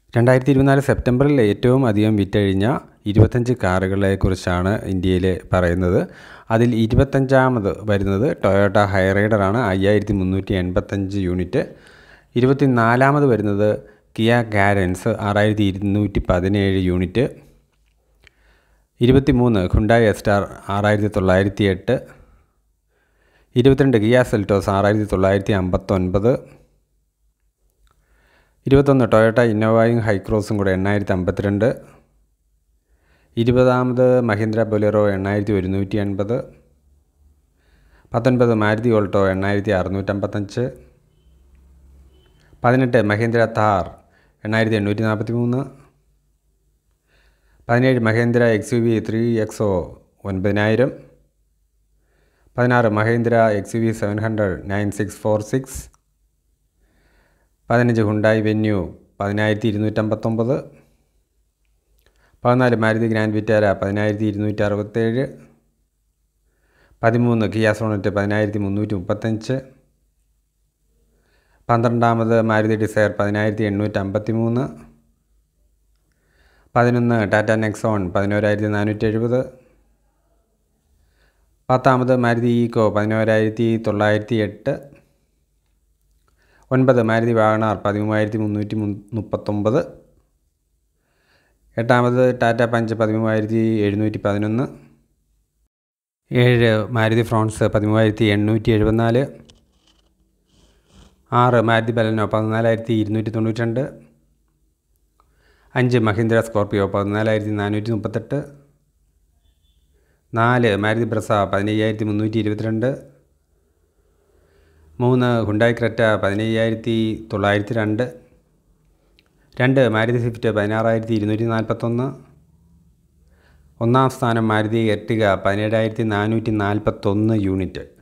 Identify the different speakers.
Speaker 1: രണ്ടായിരത്തി ഇരുപത്തിനാല് സെപ്റ്റംബറിൽ ഏറ്റവും അധികം വിറ്റഴിഞ്ഞ ഇരുപത്തഞ്ച് കാറുകളെക്കുറിച്ചാണ് ഇന്ത്യയിൽ പറയുന്നത് അതിൽ ഇരുപത്തഞ്ചാമത് വരുന്നത് ടൊയോട്ട ഹൈറൈഡറാണ് അയ്യായിരത്തി മുന്നൂറ്റി എൺപത്തഞ്ച് യൂണിറ്റ് ഇരുപത്തി നാലാമത് വരുന്നത് കിയ കാരൻസ് ആറായിരത്തി ഇരുന്നൂറ്റി പതിനേഴ് യൂണിറ്റ് ഇരുപത്തി മൂന്ന് ഹുണ്ടായി എസ്റ്റാർ ആറായിരത്തി തൊള്ളായിരത്തി എട്ട് ഇരുപത്തിരണ്ട് കിയ സെൽറ്റോസ് ആറായിരത്തി തൊള്ളായിരത്തി അമ്പത്തൊൻപത് ഇരുപത്തൊന്ന് ടൊയോട്ട ഇന്നോവയും ഹൈക്രോസും കൂടെ എണ്ണായിരത്തി അമ്പത്തിരണ്ട് ഇരുപതാമത് മഹീന്ദ്ര ബൊലേറോ എണ്ണായിരത്തി ഒരുന്നൂറ്റി എൺപത് പത്തൊൻപത് മാരുതി ഓൾട്ടോ എണ്ണായിരത്തി അറുന്നൂറ്റമ്പത്തഞ്ച് പതിനെട്ട് മഹീന്ദ്ര താർ എണ്ണായിരത്തി എണ്ണൂറ്റി നാൽപ്പത്തി മൂന്ന് പതിനേഴ് Mahindra X U V three എക്സോ ഒൻപതിനായിരം പതിനാറ് Mahindra X U V seven hundred nine six four six പതിനഞ്ച് ഹുണ്ടായി വെന്യൂ പതിനായിരത്തി ഇരുന്നൂറ്റമ്പത്തൊമ്പത് പതിനാല് മാരുതി ഗ്രാൻഡ് വിറ്റാര പതിനായിരത്തി ഇരുന്നൂറ്റി അറുപത്തേഴ് പതിമൂന്ന് കിയ സോണറ്റ് പതിനായിരത്തി മുന്നൂറ്റി മുപ്പത്തഞ്ച് പന്ത്രണ്ടാമത് മാരുതി ഡിസയർ പതിനായിരത്തി എണ്ണൂറ്റി അമ്പത്തി മൂന്ന് പതിനൊന്ന് ടാറ്റ നെക്സോൺ പതിനോരായിരത്തി നാനൂറ്റി എഴുപത് പത്താമത് മാരുതി ഈക്കോ പതിനോരായിരത്തി തൊള്ളായിരത്തി എട്ട് ഒൻപത് മാരുതി വാഗണാർ പതിമൂവായിരത്തി മുന്നൂറ്റി മുപ്പത്തൊമ്പത് എട്ടാമത് ടാറ്റ പഞ്ച് പതിമൂവായിരത്തി എഴുന്നൂറ്റി പതിനൊന്ന് ഏഴ് മാരുതി ഫ്രോൺസ് പതിമൂവായിരത്തി എണ്ണൂറ്റി എഴുപത്തിനാല് ആറ് മാരുതി ബലനോ പതിനാലായിരത്തി ഇരുന്നൂറ്റി തൊണ്ണൂറ്റി രണ്ട് അഞ്ച് മഹീന്ദ്ര സ്കോർപ്പിയോ പതിനാലായിരത്തി നാനൂറ്റി മുപ്പത്തെട്ട് നാല് മാരുതി ബ്രസ പതിനയ്യായിരത്തി മുന്നൂറ്റി ഇരുപത്തിരണ്ട് മൂന്ന് ഹുണ്ടായി ക്രെറ്റ പതിനയ്യായിരത്തി തൊള്ളായിരത്തി രണ്ട് രണ്ട് മാരുതി സ്വിഫ്റ്റ് പതിനാറായിരത്തി ഇരുന്നൂറ്റി നാൽപ്പത്തൊന്ന് ഒന്നാം സ്ഥാനം മാരുതി എർട്ടിക പതിനേഴായിരത്തി നാനൂറ്റി നാൽപ്പത്തൊന്ന് യൂണിറ്റ്